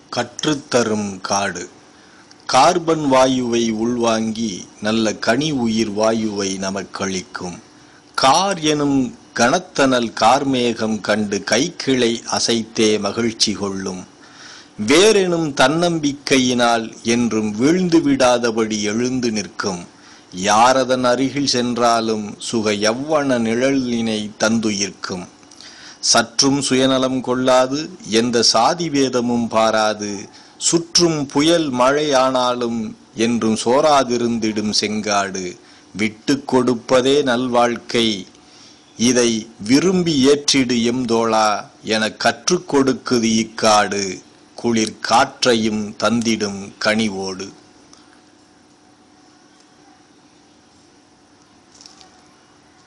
கற்றுத்தரும் காடு கார்பன் வாயுவை உள்வாங்கி நல்ல கனி உயிர் வாயுவை நமக்களிக்கும் கார் எனும் கனத்தனல் கார்மேகம் கண்டு கைக்கிளை அசைத்தே மகிழ்ச்சி கொள்ளும் வேறெனும் தன்னம்பிக்கையினால் என்றும் வீழ்ந்து விடாதபடி எழுந்து நிற்கும் யாரதன் அருகில் சென்றாலும் சுக யவ்வன நிழலினை தந்துயிர்க்கும் சற்றும் சுயநலம் கொள்ளாது எந்த சாதி வேதமும் பாராது சுற்றும் புயல் மழையானாலும் என்றும் சோராதிருந்திடும் செங்காடு விட்டு கொடுப்பதே நல்வாழ்க்கை இதை விரும்பி ஏற்றிடு எம் தோழா என கற்றுக் கொடுக்குது இக்காடு குளிர் காற்றையும் தந்திடும் கனிவோடு